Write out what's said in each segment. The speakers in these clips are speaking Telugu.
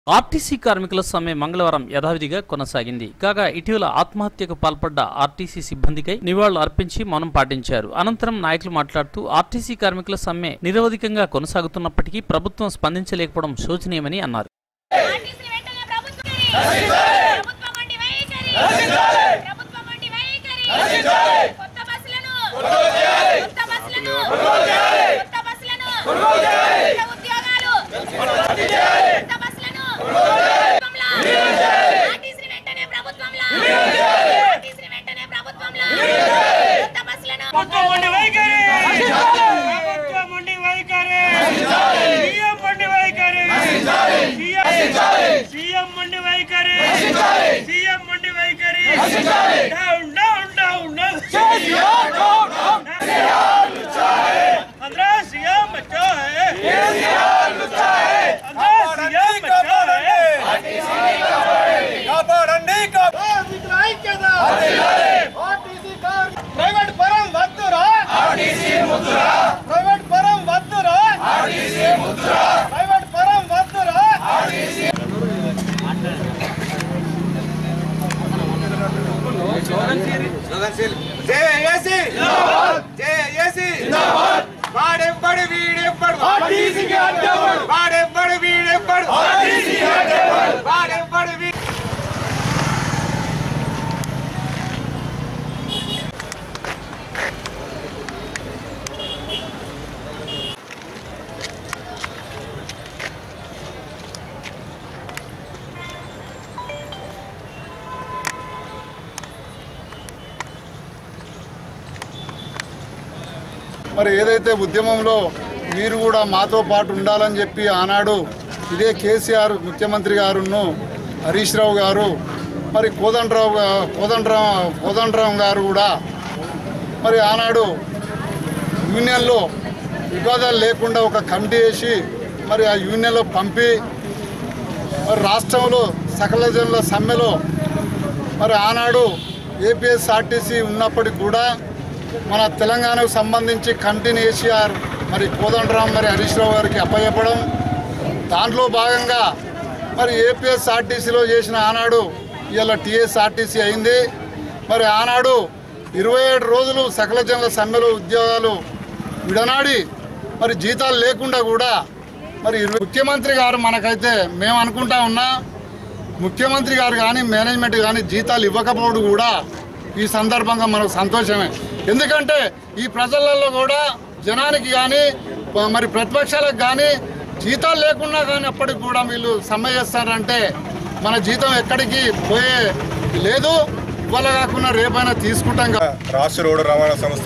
ఆర్టీసీ కార్మికుల సమ్మె మంగళవారం యథావిధిగా కొనసాగింది కాగా ఇటీవల ఆత్మహత్యకు పాల్పడ్డ ఆర్టీసీ సిబ్బందికై నివాళులు అర్పించి మౌనం పాటించారు అనంతరం నాయకులు మాట్లాడుతూ ఆర్టీసీ కార్మికుల సమ్మె నిరవధికంగా కొనసాగుతున్నప్పటికీ ప్రభుత్వం స్పందించలేకపోవడం శోచనీయమని అన్నారు ఆర్టీసీ వెంటనే ప్రభుత్వం ప్రభుత్వం వంటి వైఖరి ప్రభుత్వం వంటి వైఖరి కొత్త బస్సులను కొత్త బస్సులను కొత్త బస్సులను కొత్త ఉద్యోగాలు కొత్త బస్సులను ప్రభుత్వంలా ఆర్టీసీ వెంటనే ప్రభుత్వంలా ఆర్టీసీ వెంటనే ప్రభుత్వంలా కొత్త బస్సులను ప్రభుత్వం ఉండి వైఖరి ప్రభుత్వం ఉండి వైఖరి సీఎం ఉండి వైఖరి సీఎం సీఎం ఉండి వైఖరి సీఎం ఉండి వైఖరి డౌన్ డౌన్ డౌన్ డౌన్ अंदर सीएम बच्चा है अंदर सीएम बच्चा है కాపాడండి ప్రైవేట్ పరం వద్దురా ప్రైవేట్ పరం వద్దురా ప్రైవేట్ పరం వద్దురా జేఏసీ జేఏసీ వాడెవ్వడు వీడెవ్వడు వాడెవ్వడు వీడెవ్వడు వాడెవ్వడు వీ మరి ఏదైతే ఉద్యమంలో మీరు కూడా మాతో పాటు ఉండాలని చెప్పి ఆనాడు ఇదే కేసీఆర్ ముఖ్యమంత్రి గారును హరీష్ రావు గారు మరి కోదండరావు గా- కోదండరావు కోదండరావు గారు కూడా మరి ఆనాడు యూనియన్లో వివాదాలు లేకుండా ఒక కమిటీ వేసి మరి ఆ యూనియన్లో పంపి మరి రాష్ట్రంలో సకల జనుల సమ్మెలో మరి ఆనాడు ఏపీఎస్ఆర్టీసీ ఉన్నప్పటికి కూడా మన తెలంగాణకు సంబంధించి కంటిన్యూ ఏసీఆర్ మరి కోదండరాం మరి హరీష్ రావు గారికి అప్పచెప్పడం దాంట్లో భాగంగా మరి ఏపీఎస్ఆర్టీసీలో చేసిన ఆనాడు ఇవాళ టీఎస్ఆర్టీసీ అయింది మరి ఆనాడు ఇరవై ఏడు రోజులు సకల జనుల సమ్మెలో ఉద్యోగాలు విడనాడి మరి జీతాలు లేకుండా కూడా మరి ఇరవై- ముఖ్యమంత్రి గారు మనకైతే మేము అనుకుంటా ఉన్నా ముఖ్యమంత్రి గారు కానీ మేనేజ్మెంట్ కానీ జీతాలు ఇవ్వకపోవడం కూడా ఈ సందర్భంగా మనకు సంతోషమే ఎందుకంటే ఈ ప్రజలలో కూడా జనానికి కానీ మరి ప్రతిపక్షాలకు కానీ జీతాలు లేకున్నా కానీ అప్పటికి కూడా వీళ్ళు సమ్మె చేస్తారంటే మన జీతం ఎక్కడికి పోయే లేదు ఇవాళ కాకుండా రేపైనా తీసుకుంటాం కదా రాష్ట్ర రోడ్డు రవాణా సంస్థ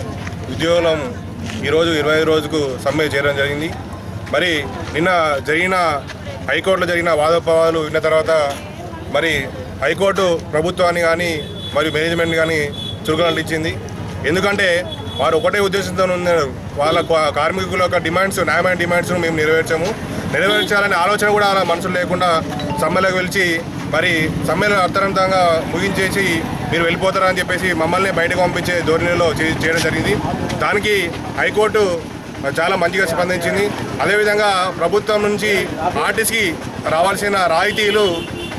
ఉద్యోగం ఈరోజు ఇరవై రోజుకు సమ్మె చేయడం జరిగింది మరి నిన్న జరిగిన హైకోర్టులో జరిగిన వాదోపవాదాలు విన్న తర్వాత మరి హైకోర్టు ప్రభుత్వాన్ని కానీ మరియు మేనేజ్మెంట్ కానీ చురుకులు ఇచ్చింది ఎందుకంటే వారు ఒకటే ఉద్దేశంతో ఉన్నారు వాళ్ళ కా- కార్మికుల యొక్క డిమాండ్స్ న్యాయమైన డిమాండ్స్ను మేము నెరవేర్చాము నెరవేర్చాలనే ఆలోచన కూడా వాళ్ళ మనసులో లేకుండా సమ్మెలోకి పిలిచి మరి సమ్మెలో అర్థవంతంగా ముగించేసి మీరు వెళ్ళిపోతారని చెప్పేసి మమ్మల్ని బయటకు పంపించే ధోరణిలో చే- చేయడం జరిగింది దానికి హైకోర్టు చాలా మంచిగా స్పందించింది అదేవిధంగా ప్రభుత్వం నుంచి ఆర్టీసీకి రావాల్సిన రాయితీలు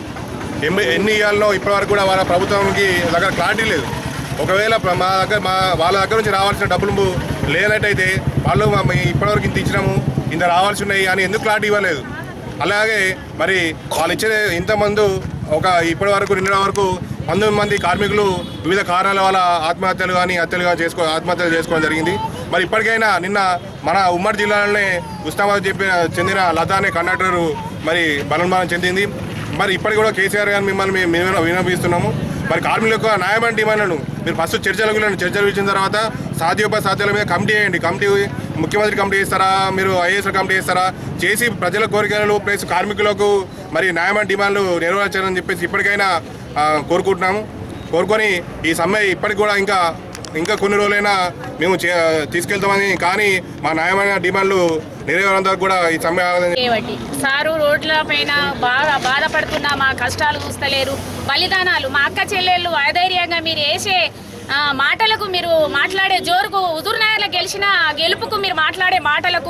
ఎన్ని ఎన్ని ఇవ్వాలనో ఇప్పటివరకు కూడా వాళ్ళ ప్రభుత్వంకి దగ్గర క్లారిటీ లేదు ఒకవేళ ప్ర- మా దగ్గర మా వాళ్ళ దగ్గర నుంచి రావాల్సిన డబ్బులు లేనట్టయితే వాళ్ళు మా- మీ ఇప్పటివరకు ఇంత ఇచ్చినాము ఇంత రావాల్సి ఉన్నాయి అని ఎందుకు క్లారిటీ ఇవ్వలేదు అలాగే మరి వాళ్ళు ఇచ్చే ఇంతమంది ఒక ఇప్పటి వరకు నిన్న వరకు పంతొమ్మిది మంది కార్మికులు వివిధ కారణాల వల్ల ఆత్మహత్యలు కానీ హత్యలు కానీ చేసుకో ఆత్మహత్యలు చేసుకోవడం జరిగింది మరి ఇప్పటికైనా నిన్న మన ఉమ్మడి జిల్లాలోనే ఉస్మానాబాద్ చెప్పిన చెందిన లత అనే కండక్టర్ మరి బలన్మానం చెందింది మరి ఇప్పటికి కూడా కేసీఆర్ గారు మిమ్మల్ని మేము మేము వినపిస్తున్నాము మరి కార్మికుల యొక్క న్యాయమైన డిమాండ్లను మీరు ఫస్ట్ చర్చలకు వెళ్ళండి చర్చలు ఇచ్చిన తర్వాత సాధ్యోప సాధ్యాల మీద కమిటీ వేయండి కమిటీ ముఖ్యమంత్రి కమిటీ చేస్తారా మీరు ఐఏఎస్ కమిటీ చేస్తారా చేసి ప్రజల కోరికలు ప్లస్ కార్మికులకు మరి న్యాయమైన డిమాండ్లు నెరవేర్చాలని చెప్పేసి ఇప్పటికైనా ఆ, కోరుకుంటున్నాము కోరుకొని ఈ సమ్మె ఇప్పటికి కూడా ఇంకా ఇంకా కొన్ని రోజులైనా మేము చే- తీసుకెళ్తామని కానీ మా న్యాయమైన డిమాండ్లు నెరవేరేంత వరకు కూడా ఈ సమ్మె ఆగదని చేయబట్టి సారు రోడ్ల పైన బాగా బాధపడుతున్నా మా కష్టాలు చూస్తలేరు బలిదానాలు మా అక్క చెల్లెళ్ళు అధైర్యంగా మీరు వేసే ఆ, మాటలకు మీరు మాట్లాడే జోరుకు హుజూర్ నగర్లో గెలిచిన గెలుపుకు మీరు మాట్లాడే మాటలకు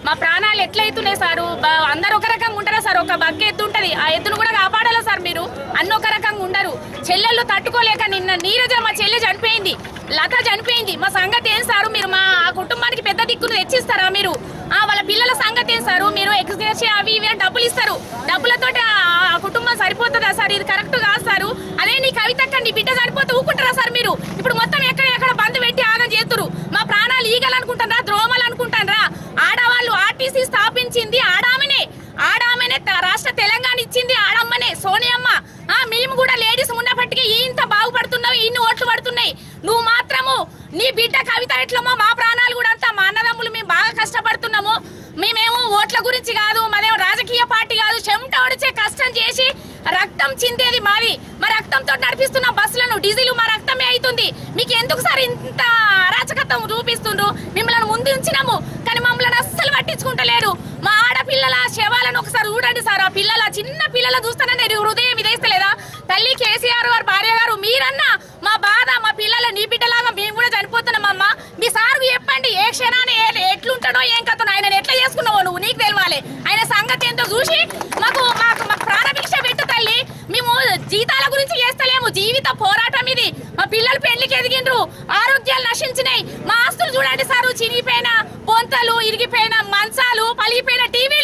మా ప్రాణాలు ఎట్లయితున్నాయి సారు బ- అందరు ఒక రకంగా ఉంటారా సార్ ఒక బగ్గ ఎత్తు ఉంటది ఆ ఎత్తును కూడా కాపాడాలా సార్ మీరు అన్ని ఒక రకంగా ఉండరు చెల్లెళ్ళు తట్టుకోలేక నిన్న నీరజ మా చెల్లె చనిపోయింది లత చనిపోయింది మా సంగతి ఏం సారు మీరు మా ఆ కుటుంబానికి పెద్ద దిక్కును తెచ్చిస్తారా మీరు ఆ వాళ్ళ పిల్లల సంగతి ఏం సారు మీరు ఎక్స్గ్రేషియా అవి ఇవి అని డబ్బులు ఇస్తారు డబ్బులతోటి ఆ ఆ కుటుంబం సరిపోతుందా సార్ ఇది కరెక్ట్ కాదు సారు అదే నీ కవితక్క నీ బిడ్డ సరిపోతే ఊకుంటారా సార్ మీరు ఇప్పుడు మొత్తం ఎక్కడ ఎక్కడ బంద్ పెట్టి ఆగం చేస్తురు మా ప్రాణాలు ఈగలు అనుకుంటారా ద్రోమలు అనుకుంటారా ఆడవాళ్ళు ఆర్టీసీ స్థాపించింది ఆడామనే ఆడామనే త- రాష్ట్ర తెలంగాణ ఇచ్చింది ఆడమ్మనే సోనియమ్మ ఆ మేము కూడా లేడీస్ ఉన్నప్పటికీ ఇంత బాగుపడుతున్నావు ఇన్ని ఓట్లు పడుతున్నాయి నువ్వు మాత్రము నీ బిడ్డ కవిత ఎట్లమో మా ప్రాణాలు కూడా అంతా మా అన్నదమ్ములు మేము బాగా కష్టపడుతున్నాము మేమేమో ఓట్ల గురించి కాదు మరేమో రాజకీయ పార్టీ కాదు చెమట ఒడిచే కష్టం చేసి రక్తం చిందేది మాది మా రక్తంతో నడిపిస్తున్న బస్సులను డీజిల్ మా రక్తమే అవుతుంది మీకు ఎందుకు సార్ ఇంత అరాచకత్వం చూపిస్తుండ్రు మిమ్మల్ని ముందు ఉంచినాము కానీ మమ్మల్ని అస్సలు పట్టించుకుంటలేరు మా ఆడపిల్లల శవాలను ఒకసారి చూడండి సార్ ఆ పిల్లల చిన్న పిల్లల చూస్తానంటే హృదయం ఇదేస్తలేదా తల్లి కేసీఆర్ గారు భార్య గారు మీరన్నా మా బాధ మా పిల్లల నీ బిడ్డలాగా మేము కూడా చనిపోతున్నామమ్మా మీ సార్కు చెప్పండి ఏ క్షణాన ఏ- ఎట్లుంటాడో ఏం కథనో ఆయన ఎట్లా చేసుకున్నావో నువ్వు నీకు తెలవాలి ఆయన సంగతి ఏంటో చూసి మాకు మాకు మాకు ప్రాణభిక్ష పెట్టు తల్లి మేము జీతాల గురించి చేస్తలేము జీవిత పోరాటం ఇది మా పిల్లలు పెళ్లికి ఎదిగిండ్రు ఆరోగ్యాలు నశించినాయి మా ఆస్తులు చూడండి సారు చినిగిపోయిన బొంతలు ఇరిగిపోయిన మంచాలు పలిగిపోయిన టీవీలు